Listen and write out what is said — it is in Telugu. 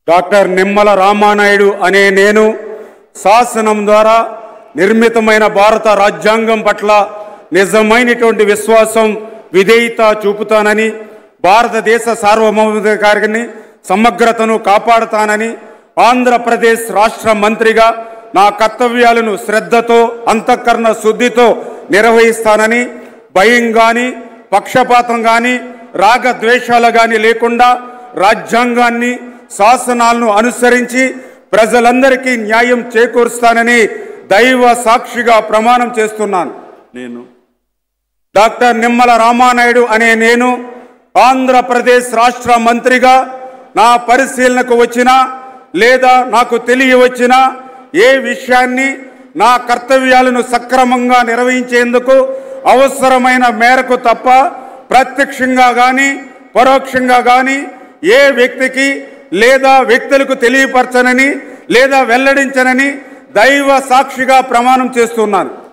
డాక్టర్ నిమ్మల రామానాయుడు అనే నేను శాసనం ద్వారా నిర్మితమైన భారత రాజ్యాంగం పట్ల నిజమైనటువంటి విశ్వాసం విధేయత చూపుతానని భారతదేశ సార్వభౌమాధికారిని సమగ్రతను కాపాడుతానని ఆంధ్రప్రదేశ్ రాష్ట్ర మంత్రిగా నా కర్తవ్యాలను శ్రద్ధతో అంతఃకరణ శుద్ధితో నిర్వహిస్తానని భయం గాని పక్షపాతం గాని రాగద్వేషాలు గాని లేకుండా రాజ్యాంగాన్ని శాసనాలను అనుసరించి ప్రజలందరికీ న్యాయం చేకూరుస్తానని దైవ సాక్షిగా ప్రమాణం చేస్తున్నాను నేను డాక్టర్ నిమ్మల రామానాయుడు అనే నేను ఆంధ్రప్రదేశ్ రాష్ట్ర మంత్రిగా నా పరిశీలనకు వచ్చిన లేదా నాకు తెలియవచ్చిన ఏ విషయాన్ని నా కర్తవ్యాలను సక్రమంగా నిర్వహించేందుకు అవసరమైన మేరకు తప్ప ప్రత్యక్షంగా కానీ పరోక్షంగా కానీ ఏ వ్యక్తికి లేదా వ్యక్తులకు తెలియపరచనని లేదా వెల్లడించనని దైవ సాక్షిగా ప్రమాణం చేస్తున్నాను